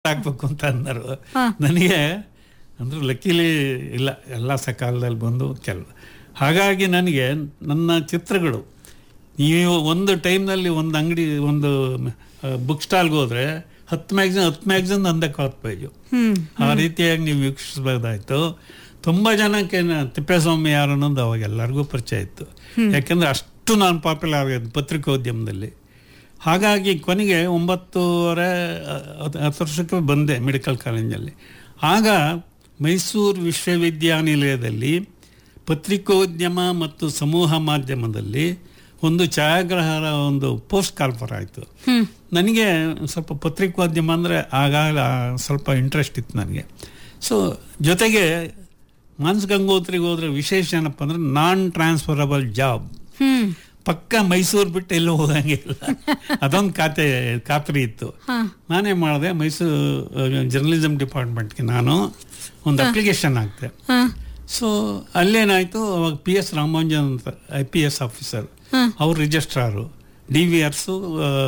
ಹಾಕ್ಬೇಕು ಅಂತ ಅಂದರು ನನಗೆ ಅಂದ್ರೆ ಲಕ್ಕಿಲಿ ಇಲ್ಲ ಎಲ್ಲ ಸಕಾಲದಲ್ಲಿ ಬಂದು ಕೆಲವು ಹಾಗಾಗಿ ನನಗೆ ನನ್ನ ಚಿತ್ರಗಳು ನೀವು ಒಂದು ಟೈಮ್ನಲ್ಲಿ ಒಂದು ಅಂಗಡಿ ಒಂದು ಬುಕ್ ಸ್ಟಾಲ್ಗೆ ಹೋದರೆ ಹತ್ತು ಮ್ಯಾಗ್ಝಿನ್ ಹತ್ತು ಮ್ಯಾಗ್ಝಿನ್ ಅಂದಕ್ಕೆ ಹತ್ತು ಪೇಜು ಹ್ಮ್ ಆ ರೀತಿಯಾಗಿ ನೀವು ವೀಕ್ಷಿಸಬಹುದಾಯ್ತು ತುಂಬ ಜನಕ್ಕೆ ನ- ತಿಪ್ಪೇಸ್ವಾಮಿ ಯಾರು ಅನ್ನೋದು ಅವಾಗ ಎಲ್ಲರಿಗೂ ಪರಿಚಯ ಇತ್ತು ಯಾಕೆಂದ್ರೆ ಅಷ್ಟು ನಾನು ಪಾಪ್ಯುಲರ್ ಆಗಿದ್ದು ಪತ್ರಿಕೋದ್ಯಮದಲ್ಲಿ ಹಾಗಾಗಿ ಕೊನೆಗೆ ಒಂಬತ್ತೂವರೆ ಹತ್ತು ಹತ್ತು ವರ್ಷಕ್ಕೆ ಬಂದೆ ಮೆಡಿಕಲ್ ಕಾಲೇಜಲ್ಲಿ ಆಗ ಮೈಸೂರು ವಿಶ್ವವಿದ್ಯಾನಿಲಯದಲ್ಲಿ ಪತ್ರಿಕೋದ್ಯಮ ಮತ್ತು ಸಮೂಹ ಮಾಧ್ಯಮದಲ್ಲಿ ಒಂದು ಛಾಯಾಗ್ರಾಹರ ಒಂದು ಪೋಸ್ಟ್ ಕಾಲ್ಫರ್ ಆಯಿತು ಹ್ಮ್ ನನಗೆ ಸ್ವಲ್ಪ ಪತ್ರಿಕೋದ್ಯಮ ಅಂದರೆ ಆಗಾಗ ಸ್ವಲ್ಪ ಇಂಟ್ರೆಸ್ಟ್ ಇತ್ತು ನನಗೆ ಸೊ ಜೊತೆಗೆ ಮಾನ್ಸ್ ಗಂಗೋತ್ರಿಗೆ ಹೋದ್ರೆ ವಿಶೇಷ ಏನಪ್ಪ ಅಂದರೆ ನಾನ್ ಟ್ರಾನ್ಸ್ಫರಬಲ್ ಜಾಬ್ ಹ್ಮ್ ಪಕ್ಕ ಮೈಸೂರು ಬಿಟ್ಟು ಎಲ್ಲೂ ಹೋಗಂಗಿಲ್ಲ ಅದೊಂದು ಖಾತೆ ಖಾತ್ರಿ ಇತ್ತು ಹಾ ನಾನೇ ಮಾಡಿದೆ ಮೈಸೂರು ಜರ್ನಲಿಸಮ್ ಡಿಪಾರ್ಟ್ಮೆಂಟ್ಗೆ ನಾನು ಒಂದು ಅಪ್ಲಿಕೇಶನ್ ಹಾಕ್ತೆ ಹಾ ಸೊ ಅಲ್ಲೇನಾಯಿತು ಅವಾಗ ಪಿ ಎಸ್ ರಾಮಾಂಜನ್ ಅಂತ ಐ ಪಿ ಎಸ್ ಆಫೀಸರ್ ಹಾ. ಅವ್ರು ರಿಜಿಸ್ಟ್ರಾರು ಡಿ ವಿ ಆರ್ಸು